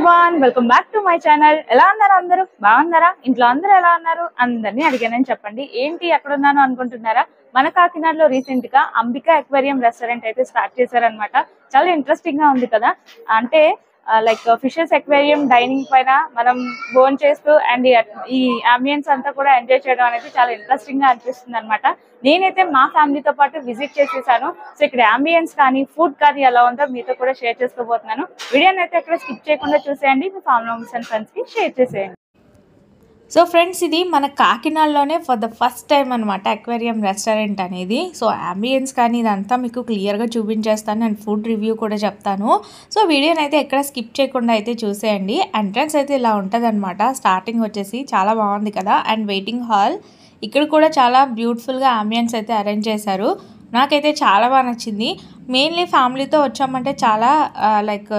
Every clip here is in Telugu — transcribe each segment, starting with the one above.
Everyone welcome back to my channel ఎలా ఉన్నారు అందరూ బాగున్నారా ఇంట్లో అందరూ ఎలా ఉన్నారు అందరినీ అడిగానని చెప్పండి ఏంటి ఎక్కడ ఉన్నాను అనుకుంటున్నారా మన కాకినాడలో రీసెంట్ గా అంబికా అక్వేరియం రెస్టారెంట్ అయితే స్టార్ట్ చేశారనమాట చాలా ఇంట్రెస్టింగ్ గా ఉంది కదా అంటే లైక్ ఫిషెస్ అక్వేరియం డైనింగ్ పైన మనం బోన్ చేస్తూ అండ్ ఈ అంబియన్స్ అంతా కూడా ఎంజాయ్ చేయడం అనేది చాలా ఇంట్రెస్టింగ్ గా అనిపిస్తుంది అనమాట నేనైతే మా ఫ్యామిలీతో పాటు విజిట్ చేసేసాను సో ఇక్కడ అంబియన్స్ కానీ ఫుడ్ కానీ ఎలా ఉందో మీతో కూడా షేర్ చేసుకోబోతున్నాను వీడియోని అయితే ఎక్కడ స్కిప్ చేయకుండా చూసేయండి మీ ఫ్యామిలీ మెంబర్స్ అండ్ ఫ్రెండ్స్ కి షేర్ చేసేయండి సో ఫ్రెండ్స్ ఇది మన కాకినాడలోనే ఫర్ ద ఫస్ట్ టైం అనమాట అక్వేరియం రెస్టారెంట్ అనేది సో అంబియన్స్ కానీ ఇదంతా మీకు క్లియర్గా చూపించేస్తాను అండ్ ఫుడ్ రివ్యూ కూడా చెప్తాను సో వీడియోని అయితే ఎక్కడ స్కిప్ చేయకుండా అయితే చూసేయండి ఎంట్రన్స్ అయితే ఇలా ఉంటుంది స్టార్టింగ్ వచ్చేసి చాలా బాగుంది కదా అండ్ వెయిటింగ్ హాల్ ఇక్కడ కూడా చాలా బ్యూటిఫుల్గా అంబియన్స్ అయితే అరేంజ్ చేశారు నాకైతే చాలా బాగా నచ్చింది మెయిన్లీ ఫ్యామిలీతో వచ్చామంటే చాలా లైక్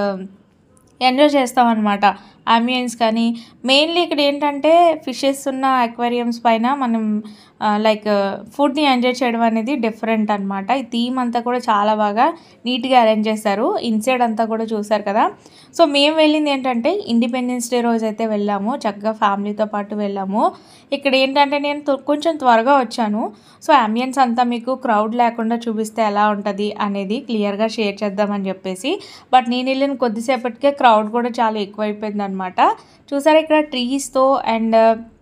ఎంజాయ్ చేస్తాం అనమాట అంబియన్స్ కానీ మెయిన్లీ ఇక్కడ ఏంటంటే ఫిషెస్ ఉన్న అక్వేరియంస్ పైన మనం లైక్ ఫుడ్ని ఎంజాయ్ చేయడం అనేది డిఫరెంట్ అనమాట ఈ థీమ్ అంతా కూడా చాలా బాగా నీట్గా అరేంజ్ చేశారు ఇన్సైడ్ అంతా కూడా చూసారు కదా సో మేము వెళ్ళింది ఏంటంటే ఇండిపెండెన్స్ డే రోజు అయితే వెళ్ళాము చక్కగా ఫ్యామిలీతో పాటు వెళ్ళాము ఇక్కడ ఏంటంటే నేను త్వ- కొంచెం త్వరగా వచ్చాను సో అంబియన్స్ అంతా మీకు క్రౌడ్ లేకుండా చూపిస్తే ఎలా ఉంటుంది అనేది క్లియర్గా షేర్ చేద్దామని చెప్పేసి బట్ నేను వెళ్ళిన కొద్దిసేపటికే క్రౌడ్ కూడా చాలా ఎక్కువైపోయింది అనమాట చూసారా ఇక్కడ ట్రీస్తో అండ్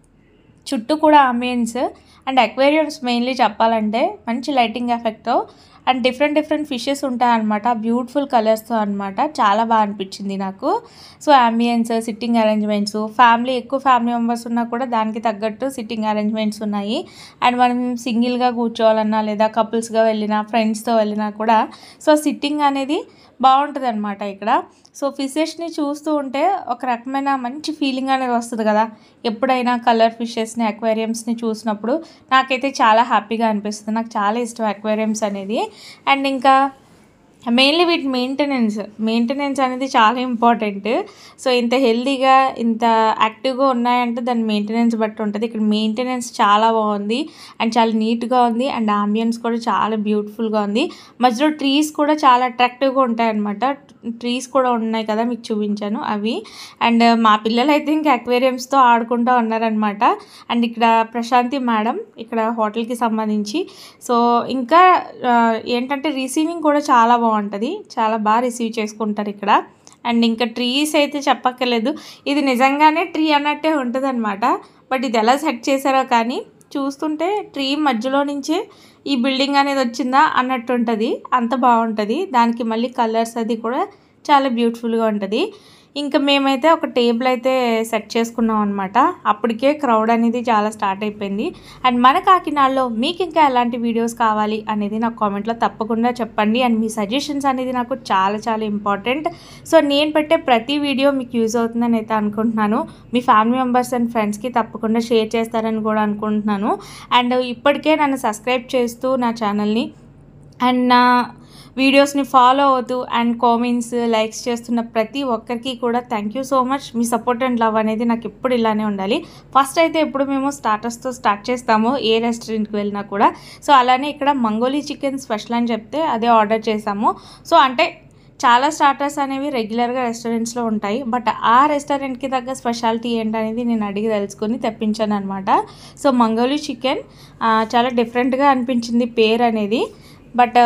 చుట్టూ కూడా అంబియన్స్ అండ్ అక్వేరియంస్ మెయిన్లీ చెప్పాలంటే మంచి లైటింగ్ ఎఫెక్ట్తో అండ్ డిఫరెంట్ డిఫరెంట్ ఫిషెస్ ఉంటాయన్నమాట బ్యూటిఫుల్ కలర్స్తో అనమాట చాలా బాగా అనిపించింది నాకు so ambience sitting arrangements family ఎక్కువ ఫ్యామిలీ మెంబర్స్ ఉన్నా కూడా దానికి తగ్గట్టు సిట్టింగ్ అరేంజ్మెంట్స్ ఉన్నాయి అండ్ మనం సింగిల్గా కూర్చోవాలన్నా లేదా కపుల్స్గా వెళ్ళినా ఫ్రెండ్స్తో వెళ్ళినా కూడా సో సిట్టింగ్ అనేది బాగుంటుంది అనమాట ఇక్కడ సో ఫిషెస్ని చూస్తూ ఉంటే ఒక రకమైన మంచి ఫీలింగ్ అనేది వస్తుంది కదా ఎప్పుడైనా కలర్ ఫిషెస్ని అక్వేరియంస్ని చూసినప్పుడు నాకైతే చాలా హ్యాపీగా అనిపిస్తుంది నాకు చాలా ఇష్టం అక్వేరియంస్ అనేది అండ్ ఇంకా మెయిన్లీ వీటి మెయింటెనెన్స్ మెయింటెనెన్స్ అనేది చాలా ఇంపార్టెంట్ సో ఇంత హెల్తీగా ఇంత యాక్టివ్గా ఉన్నాయంటే దాని మెయింటెనెన్స్ బట్టి ఉంటుంది ఇక్కడ మెయింటెనెన్స్ చాలా బాగుంది అండ్ చాలా నీట్గా ఉంది అండ్ ఆంబియన్స్ కూడా చాలా బ్యూటిఫుల్గా ఉంది మధ్యలో ట్రీస్ కూడా చాలా అట్రాక్టివ్గా ఉంటాయి అనమాట ట్రీస్ కూడా ఉన్నాయి కదా మీకు చూపించాను అవి అండ్ మా పిల్లలు అయితే ఇంకా అక్వేరియంస్తో ఆడుకుంటూ ఉన్నారనమాట అండ్ ఇక్కడ ప్రశాంతి మేడం ఇక్కడ హోటల్కి సంబంధించి సో ఇంకా ఆ, ఏంటంటే రిసీవింగ్ కూడా చాలా బాగుంటుంది చాలా బాగా రిసీవ్ చేసుకుంటారు ఇక్కడ అండ్ ఇంకా ట్రీస్ అయితే చెప్పక్కర్లేదు ఇది నిజంగానే ట్రీ అన్నట్టే ఉంటుంది అనమాట బట్ ఇది ఎలా సెట్ చేశారో కానీ చూస్తుంటే ట్రీ మధ్యలో నుంచే ఈ బిల్డింగ్ అనేది వచ్చిందా అన్నట్టు ఉంటుంది అంత బాగుంటుంది దానికి మళ్ళీ కలర్స్ అది కూడా చాలా బ్యూటిఫుల్గా ఉంటుంది ఇంకా మేమైతే ఒక టేబుల్ అయితే సెట్ చేసుకున్నాం అనమాట అప్పటికే క్రౌడ్ అనేది చాలా స్టార్ట్ అయిపోయింది అండ్ మన కాకినాడలో మీకు ఇంకా ఎలాంటి వీడియోస్ కావాలి అనేది నాకు కామెంట్లో తప్పకుండా చెప్పండి అండ్ మీ సజెషన్స్ అనేది నాకు చాలా చాలా ఇంపార్టెంట్ సో నేను పెట్టే ప్రతి వీడియో మీకు యూజ్ అవుతుందని అయితే అనుకుంటున్నాను మీ ఫ్యామిలీ మెంబర్స్ అండ్ ఫ్రెండ్స్కి తప్పకుండా షేర్ చేస్తారని కూడా అనుకుంటున్నాను అండ్ ఇప్పటికే నన్ను సబ్స్క్రైబ్ చేస్తూ నా ఛానల్ని అండ్ నా వీడియోస్ని ఫాలో అవుతూ అండ్ కామెంట్స్ లైక్స్ చేస్తున్న ప్రతి ఒక్కరికి కూడా థ్యాంక్ యూ సో మచ్ మీ సపోర్ట్ అండ్ లవ్ అనేది నాకు ఎప్పుడు ఇలానే ఉండాలి ఫస్ట్ అయితే ఎప్పుడు మేము స్టార్టర్స్తో స్టార్ట్ చేస్తాము ఏ రెస్టారెంట్కి వెళ్ళినా కూడా సో అలానే ఇక్కడ మంగోలీ చికెన్ స్పెషల్ అని చెప్తే అదే ఆర్డర్ చేసాము సో అంటే చాలా స్టార్టర్స్ అనేవి రెగ్యులర్గా రెస్టారెంట్స్లో ఉంటాయి బట్ ఆ రెస్టారెంట్కి తగ్గ స్పెషాలిటీ ఏంటనేది నేను అడిగి తెలుసుకొని తెప్పించాను అనమాట సో మంగోలీ చికెన్ చాలా డిఫరెంట్గా అనిపించింది పేరు అనేది బట్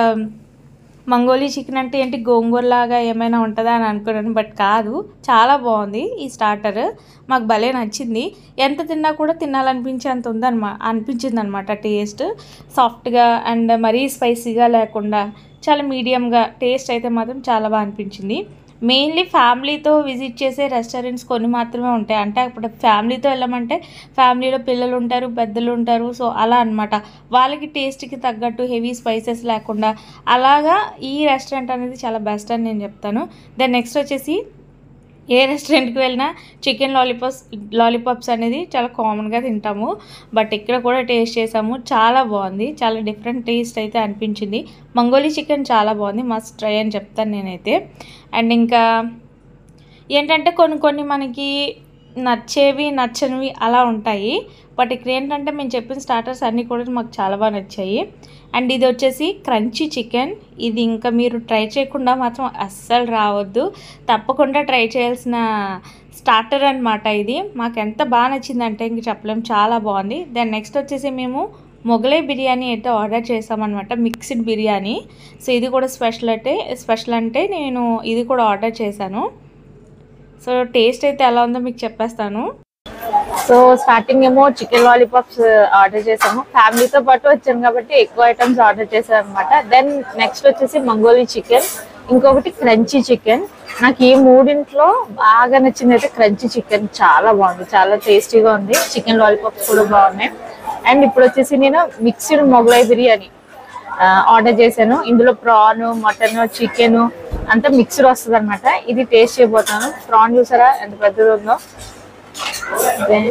మంగోలీ చికెన్ అంటే ఏంటి గోంగూర లాగా ఏమైనా ఉంటుందా అని అనుకున్నాను బట్ కాదు చాలా బాగుంది ఈ స్టార్టర్ మాకు భలే నచ్చింది ఎంత తిన్నా కూడా తినాలనిపించే అంత ఉందన్నమా అనిపించింది అనమాట టేస్ట్ సాఫ్ట్గా అండ్ మరీ స్పైసీగా లేకుండా చాలా మీడియంగా టేస్ట్ అయితే మాత్రం చాలా బాగా అనిపించింది మెయిన్లీ ఫ్యామిలీతో విజిట్ చేసే రెస్టారెంట్స్ కొన్ని మాత్రమే ఉంటాయి అంటే అప్పుడు ఫ్యామిలీతో వెళ్ళమంటే ఫ్యామిలీలో పిల్లలు ఉంటారు పెద్దలు ఉంటారు సో అలా అన్నమాట వాళ్ళకి టేస్ట్కి తగ్గట్టు హెవీ స్పైసెస్ లేకుండా అలాగా ఈ రెస్టారెంట్ అనేది చాలా బెస్ట్ అని నేను చెప్తాను దెన్ నెక్స్ట్ వచ్చేసి ఏ రెస్టారెంట్కి వెళ్ళినా చికెన్ లాలీపాప్స్ లాలీపాప్స్ అనేది చాలా కామన్గా తింటాము బట్ ఇక్కడ కూడా టేస్ట్ చేసాము చాలా బాగుంది చాలా డిఫరెంట్ టేస్ట్ అయితే అనిపించింది మంగోలీ చికెన్ చాలా బాగుంది మస్ట్ ట్రై అని చెప్తాను నేనైతే అండ్ ఇంకా ఏంటంటే కొన్ని కొన్ని మనకి నచ్చేవి నచ్చనివి అలా ఉంటాయి బట్ ఇక్కడ ఏంటంటే మేము చెప్పిన స్టార్టర్స్ అన్నీ కూడా మాకు చాలా బాగా నచ్చాయి అండ్ ఇది వచ్చేసి క్రంచీ చికెన్ ఇది ఇంకా మీరు ట్రై చేయకుండా మాత్రం అస్సలు రావద్దు తప్పకుండా ట్రై చేయాల్సిన స్టార్టర్ అనమాట ఇది మాకు ఎంత బాగా నచ్చిందంటే ఇంక చెప్పలేం చాలా బాగుంది దెన్ నెక్స్ట్ వచ్చేసి మేము మొగలై బిర్యానీ అయితే ఆర్డర్ చేసామన్నమాట మిక్స్డ్ బిర్యానీ సో ఇది కూడా స్పెషల్ అంటే స్పెషల్ అంటే నేను ఇది కూడా ఆర్డర్ చేశాను సో టేస్ట్ అయితే ఎలా ఉందో మీకు చెప్పేస్తాను సో స్టార్టింగ్ ఏమో చికెన్ లాలీపాప్స్ ఆర్డర్ చేసాము ఫ్యామిలీతో పాటు వచ్చాను కాబట్టి ఎక్కువ ఐటమ్స్ ఆర్డర్ చేశాను అనమాట దెన్ నెక్స్ట్ వచ్చేసి మంగోలీ చికెన్ ఇంకొకటి క్రంచీ చికెన్ నాకు ఈ మూడింట్లో బాగా నచ్చింది అయితే క్రంచీ చికెన్ చాలా బాగుంది చాలా టేస్టీగా ఉంది చికెన్ లాలీపాప్స్ కూడా బాగున్నాయి అండ్ ఇప్పుడు వచ్చేసి నేను మిక్స్డ్ మొగలై బిర్యానీ ఆర్డర్ చేశాను ఇందులో ప్రాన్ మటన్ చికెన్ అంతా మిక్స్డ్ వస్తుంది అనమాట ఇది టేస్ట్ చేయబోతాను ప్రాన్ చూసారా ఎంత పెద్దది ఉందో Then-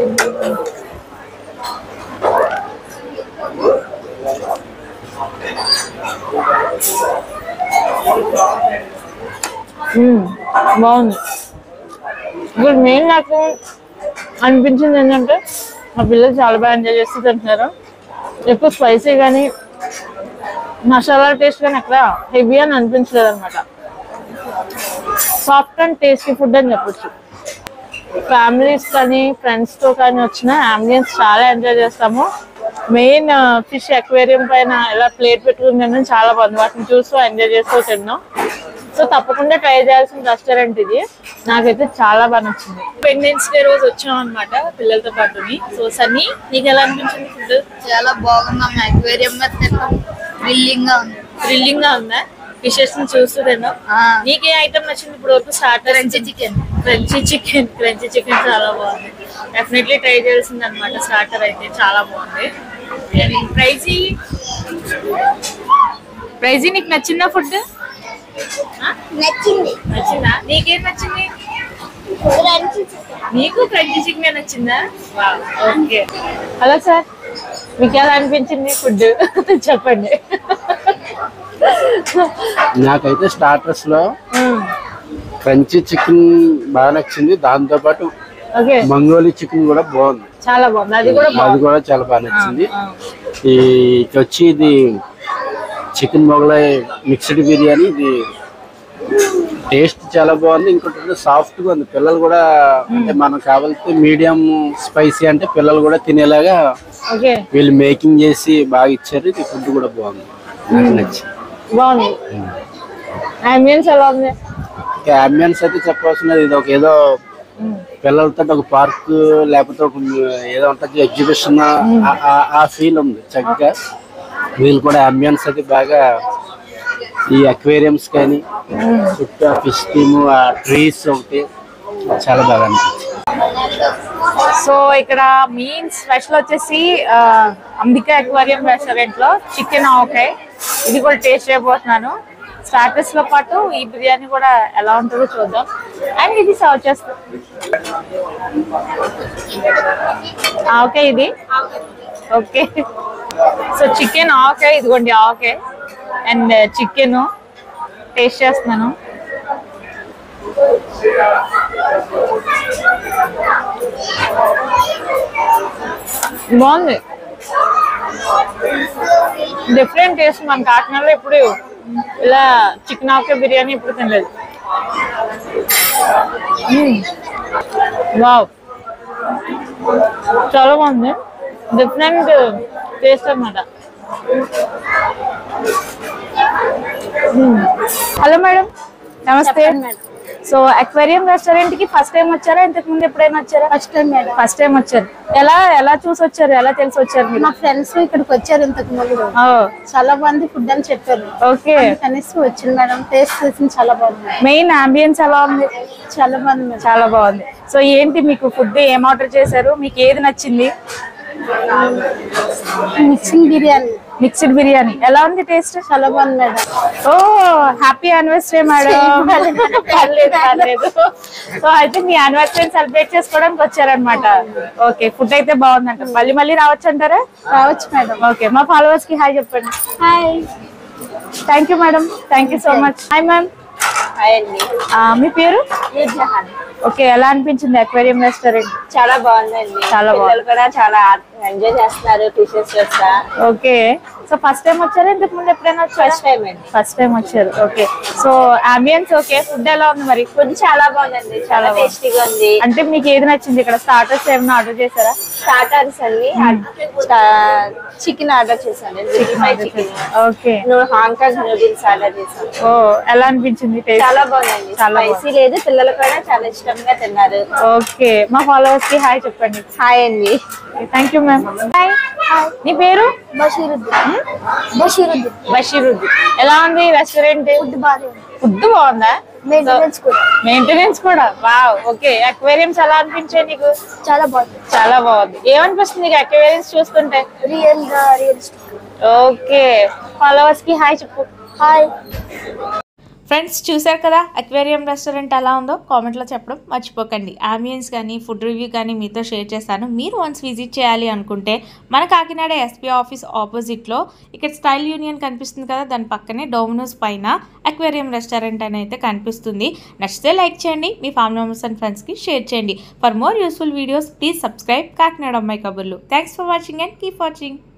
మ్మ్. బాగుంది ఇప్పుడు మెయిన్ నాకు అనిపించింది ఏంటంటే మా పిల్లలు చాలా బాగా ఎంజాయ్ చేస్తూ తింటున్నారు ఎక్కువ స్పైసీ కానీ మసాలా టేస్ట్ కానీ అక్కడ హెవీ అని అనిపించలేదు అనమాట సాఫ్ట్ అండ్ టేస్టీ ఫుడ్ అని చెప్పొచ్చు ఫ్యామిలీస్ కానీ ఫ్రెండ్స్ తో కానీ వచ్చిన అంబియన్స్ చాలా ఎంజాయ్ చేస్తాము మెయిన్ ఫిష్ అక్వేరియం పైన ఇలా ప్లేట్ పెట్టుకుని తినడం చాలా బాగుంది వాటిని చూస్తూ ఎంజాయ్ చేస్తూ తిన్నాం సో తప్పకుండా ట్రై చేయాల్సిన రెస్టారెంట్ ఇది నాకైతే చాలా బాగా నచ్చింది పెండెన్స్ డే రోజు వచ్చాం అనమాట పిల్లలతో పాటుని సో సన్నీ నీకు ఎలా అనిపించింది ఫుడ్ చాలా బాగుంది అక్వేరియం మీద తిన్నాం థ్రిల్లింగ్ గా ఉంది థ్రిల్లింగ్ గా ఉందా ఫిషెస్ ని చూస్తూ తిన్నాం నీకే ఐటమ్ నచ్చింది ఇప్పుడు వరకు starter crunchy chicken crunchy chicken crunchy chicken చాలా బాగుంది డెఫినెట్లీ ట్రై చేయాల్సింది అనమాట స్టార్టర్ అయితే చాలా బాగుంది ప్రైజీ ప్రైజీ నీకు నచ్చిందా ఫుడ్ నచ్చింది నచ్చిందా నీకేం నచ్చింది నీకు క్రంచీ చికెన్ నచ్చిందా ఓకే హలో సార్ మీకు ఎలా అనిపించింది ఫుడ్ చెప్పండి నాకైతే స్టార్టర్స్ లో క్రంచీ చికెన్ బాగా నచ్చింది దాంతో పాటు ఓకే మంగోలీ చికెన్ కూడా బాగుంది చాలా బాగుంది అది కూడా అది బాగుంది కూడా చాలా బాగా నచ్చింది ఆ, ఈ ఇది వచ్చి ఇది చికెన్ మొగలై మిక్స్డ్ బిర్యానీ ఇది టేస్ట్ చాలా బాగుంది ఇంకోటి సాఫ్ట్ గా ఉంది పిల్లలు కూడా అంటే మనం కావాల్సి మీడియం స్పైసీ అంటే పిల్లలు కూడా తినేలాగా ఓకే వీళ్ళు మేకింగ్ చేసి బాగా ఇచ్చారు ఇది ఫుడ్ కూడా బాగుంది నాకు నచ్చింది బాగుంది అంబియన్స్ ఎలా ఉంది ఇంకా అంబియన్స్ అయితే చెప్పవలసినది ఇది ఒక ఏదో పిల్లలతో ఒక పార్క్ లేకపోతే ఒక ఏదో ఉంటుంది ఎగ్జిబిషన్ ఆ ఫీల్ ఉంది చక్కగా వీళ్ళు కూడా అంబియన్స్ అయితే బాగా ఈ అక్వేరియంస్ కానీ చుట్టూ ఫిష్ టీమ్ ఆ ట్రీస్ ఒకటి చాలా బాగా అనిపించింది సో ఇక్కడ మెయిన్ స్పెషల్ వచ్చేసి ఆ, అంబికా అక్వేరియం రెస్టారెంట్ లో చికెన్ ఆవకాయ ఇది కూడా టేస్ట్ చేయబోతున్నాను స్టార్టర్స్ లో పాటు ఈ బిర్యానీ కూడా ఎలా ఉంటుందో చూద్దాం అండ్ ఇది సర్వ్ చేస్తాం ఆవకాయ ఇది ఓకే సో చికెన్ ఆవకాయ ఇదిగోండి ఆవకాయ అండ్ చికెన్ టేస్ట్ చేస్తున్నాను బాగుంది డిఫరెంట్ టేస్ట్ మన కాకినాడలో ఇప్పుడు ఇలా చికెన్ ఆకే బిర్యానీ ఇప్పుడు తినలేదు వావ్ చాలా బాగుంది డిఫరెంట్ టేస్ట్ అన్నమాట హలో మేడం నమస్తే సో అక్వేరియం రెస్టారెంట్ కి ఫస్ట్ టైం వచ్చారా ఇంతకు ముందు ఎప్పుడైనా వచ్చారా first time madam first time వచ్చారు ఎలా ఎలా చూసి వచ్చారు ఎలా తెలిసి వచ్చారు మీరు మా ఫ్రెండ్స్ ఇక్కడికి వచ్చారు ఇంతకు ముందు ఓ, చాలా బాగుంది ఫుడ్ అని చెప్పారు ఓకే కనీసం వచ్చింది మేడం టేస్ట్ చేసింది చాలా బాగుంది మెయిన్ అంబియన్స్ ఎలా ఉంది చాలా బాగుంది మేడం చాలా బాగుంది సో ఏంటి మీకు ఫుడ్ ఏం ఆర్డర్ చేశారు మీకు ఏది నచ్చింది మిక్సింగ్ బిర్యానీ మిక్స్డ్ బిర్యానీ ఎలా ఉంది టేస్ట్ చాలా బాగుంది madam oh happy anniversary madam పర్లేదు పర్లేదు సో అయితే మీ యానివర్సరీ సెలబ్రేట్ చేసుకోవడానికి వచ్చారనమాట ఓకే ఫుడ్ అయితే బాగుందంట మళ్ళీ మళ్ళీ రావచ్చు అంటారా రావచ్చు మేడం ఓకే మా ఫాలోవర్స్ కి హాయ్ చెప్పండి hi thank you madam thank you so much hi ma'am hi అండి ఆ, మీ పేరు నూర్జహాన్ ఓకే ఎలా అనిపించింది అక్వేరియం రెస్టారెంట్ చాలా బాగుందండి చాలా బాగుంది. పిల్లలు కూడా చాలా ఎంజాయ్ చేస్తున్నారు టీచర్స్ వస్తా ఓకే సో ఫస్ట్ టైం వచ్చారా ఇంతకు ముందు ఎప్పుడైనా వచ్చారా ఫస్ట్ టైం అండి ఫస్ట్ టైం వచ్చారు okay so ambience okay food ఎలా ఉంది మరి ఫుడ్ చాలా బాగుందండి చాలా టేస్టీగా ఉంది అంటే మీకు ఏది నచ్చింది ఇక్కడ స్టార్టర్స్ ఏమైనా ఆర్డర్ చేశారా స్టార్టర్స్ అండి చికెన్ ఆర్డర్ చేశాను చికెన్ ఓకే నువ్వు హాంకాంగ్ నూడిల్స్ ఆర్డర్ చేశాను ఓ ఎలా అనిపించింది టేస్ట్ చాలా బాగుందండి చాలా స్పైసీ లేదు పిల్లలు కూడా చాలా ఇష్టంగా తిన్నారు ఓకే మా ఫాలోవర్స్ కి హాయ్ చెప్పండి హాయ్ అండి థ్యాంక్ యూ మ్యామ్ హాయ్ నీ పేరు బషీరుద్దీన్ బషీరుద్దీన్ బషీరుద్దీన్ ఎలా ఉంది రెస్టారెంట్ ఫుడ్ బాగానే ఉంది ఫుడ్ బాగుందా మెయింటెనెన్స్ కూడా మెయింటెనెన్స్ కూడా వావ్ ఓకే అక్వేరియంస్ ఎలా అనిపించాయి నీకు చాలా బాగుంది చాలా బాగుంది ఏమనిపిస్తుంది నీకు అక్వేరియంస్ చూస్తుంటే రియల్ గా రియలిస్టిక్ ఓకే ఫాలోవర్స్ కి హాయ్ చెప్పు హాయ్ ఫ్రెండ్స్ చూశారు కదా అక్వేరియం రెస్టారెంట్ ఎలా ఉందో కామెంట్లో చెప్పడం మర్చిపోకండి ఆంబియన్స్ కానీ ఫుడ్ రివ్యూ కానీ మీతో షేర్ చేస్తాను మీరు వన్స్ విజిట్ చేయాలి అనుకుంటే మన కాకినాడ ఎస్పీ ఆఫీస్ ఆపోజిట్లో ఇక్కడ స్టైల్ యూనియన్ కనిపిస్తుంది కదా దాని పక్కనే డోమినోస్ పైన అక్వేరియం రెస్టారెంట్ అని అయితే కనిపిస్తుంది నచ్చితే లైక్ చేయండి మీ ఫ్యామిలీ మెంబర్స్ అండ్ ఫ్రెండ్స్కి షేర్ చేయండి for more useful videos please subscribe Kakinada అమ్మాయి కబుర్లు thanks for watching and keep watching